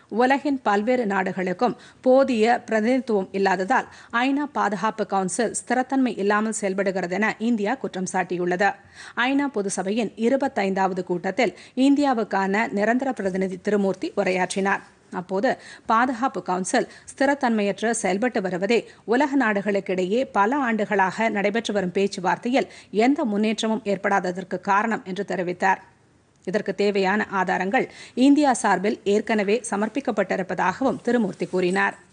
உலகின் பல்வேறு நாடுகளுக்கும் போதிய பிரதிநிதித்துவம் இல்லாததால் ஐநா பாதுகாப்பு கவுன்சில் ஸ்திரத்தன்மை இல்லாமல் செயல்படுகிறது என இந்தியா குற்றம் சாட்டியுள்ளது ஐநா பொதுசபையின் இருபத்தைந்தாவது கூட்டத்தில் இந்தியாவுக்கான நிரந்தர பிரதிநிதி திருமூர்த்தி உரையாற்றினார் அப்போது பாதுகாப்பு கவுன்சில் ஸ்திரத்தன்மையற்ற செயல்பட்டு வருவதே உலக நாடுகளுக்கிடையே பல ஆண்டுகளாக நடைபெற்று வரும் பேச்சுவார்த்தையில் எந்த முன்னேற்றமும் ஏற்படாததற்கு காரணம் என்று தெரிவித்தார் இதற்கு தேவையான ஆதாரங்கள் இந்தியா சார்பில் ஏற்கனவே சமர்ப்பிக்கப்பட்டிருப்பதாகவும் திருமூர்த்தி கூறினார்